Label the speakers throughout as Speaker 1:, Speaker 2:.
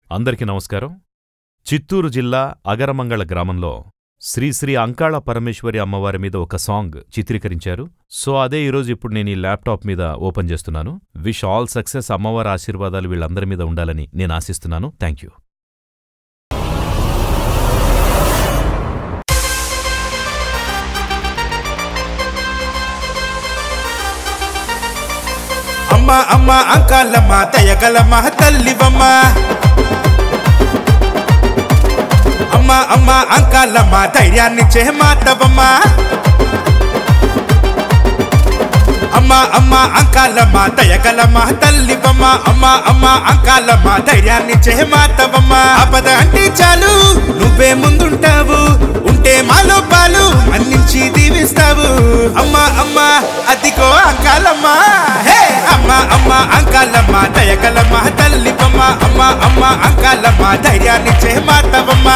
Speaker 1: అందరికీ నమస్కారం చిత్తూరు జిల్లా అగరమంగళ గ్రామంలో శ్రీ శ్రీ అంకాళ పరమేశ్వరి అమ్మవారి మీద ఒక సాంగ్ చిత్రీకరించారు సో అదే ఈరోజు ఇప్పుడు నేను ఈ ల్యాప్టాప్ మీద ఓపెన్ చేస్తున్నాను విష్ ఆల్ సక్సెస్ అమ్మవారి ఆశీర్వాదాలు వీళ్ళందరి మీద ఉండాలని నేను ఆశిస్తున్నాను థ్యాంక్ యూ
Speaker 2: అమ్మ అమ్మ అంకాలమ్మ దయగలమ్మ తల్లివమ్మ అమ్మ అమ్మ అంకాలమ్మ ధైర్యాన్ని చేమాతవమ్మ అమ్మ అమ్మ అంకాలమ్మ దయగలమ్మ తల్లివమ్మ అమ్మ అమ్మ అంకాలమ్మ ధైర్యాన్ని చేమాతవమ్మ ఆపద అంటే చాలు నువ్వే ముందుంటావు ఉంటే మాలో పాలు మన్నించి దీవిస్తావు అమ్మ అమ్మ అదిగో అంకాలమ్మ హే అమ్మ అమ్మ అంకాలమ్మ దయగలమ్మ తల్లివమ్మ అమ్మ అమ్మ అంకాలమ్మ ధైర్యాన్ని చేమాతవమ్మ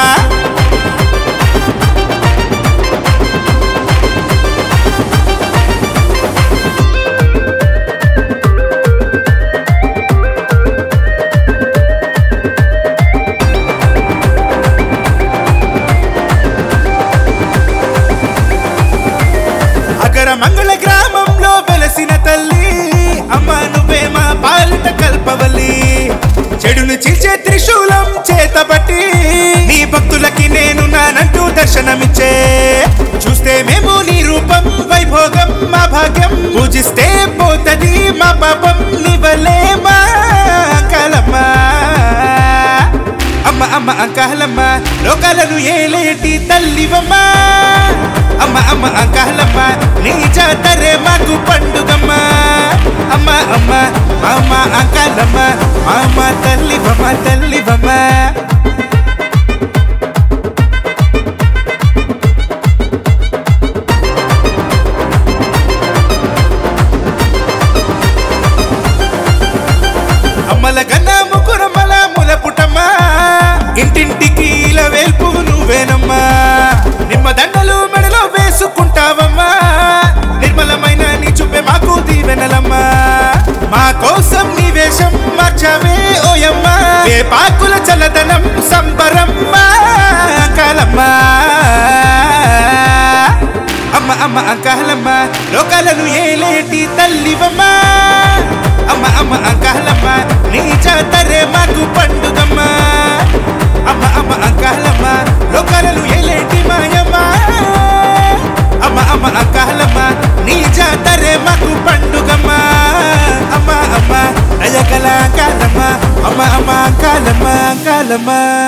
Speaker 2: అగర మంగళ గ్రామంలో వెలసిన తల్లి అమ్మ నువ్వే మా పాలిట కల్పవల్లి చెడును చీల్చే త్రిశూలం చేతబట్టి నీ భక్తులకి నేను నానంటూ దర్శనమిచ్చే చూస్తే మేము నీ రూపం వైభోగం మా భాగ్యం పూజిస్తే పోతది మా పాపం నివలే మా కలమ్మ అమ్మ అమ్మ అంకాలమ్మ లోకాలను ఏలేటి తల్లివమ్మ అమ్మ అమ్మ అంకాలమ్మ నీ జాతరే మాకు పండుగమ్మ అమ్మ అమ్మ మా అమ్మ అంకాలమ్మ మా అమ్మ తల్లివమ్మ తల్లివమ్మ అమ్మల కన్నా ముకురమ్మల ముల పుట్టమ్మ ఇంటింటికి ఇలా వేల్పు నువ్వేనమ్మా నిమ్మ దండలు మెడలో వేసుకుంటావమ్మా నిర్మలమైన నీ చూపే మాకు దీవెనలమ్మా మా కోసం నీ వేషం మార్చావే ఓయమ్మా ఏ పాకుల చల్లదనం సంబరమ్మా కాలమ్మా అమ్మ అమ్మ అంకాలమ్మ లోకాలను ఏలేటి తల్లివమ్మ అమ్మ అమ్మ అంకాలమ్మ నీ జాతరే మాకు పండుగమ్మ అమ్మ అమ్మ అంకాలమ్మ లోకాలను ఏలేటి మాయమ్మ అమ్మ అమ్మ అంకాలమ్మ నీ జాతరే మాకు పండుగమ్మ అమ్మ అమ్మ దయగల అంకాలమ్మ అమ్మ అమ్మ అంకాలమ్మ అంకాలమ్మ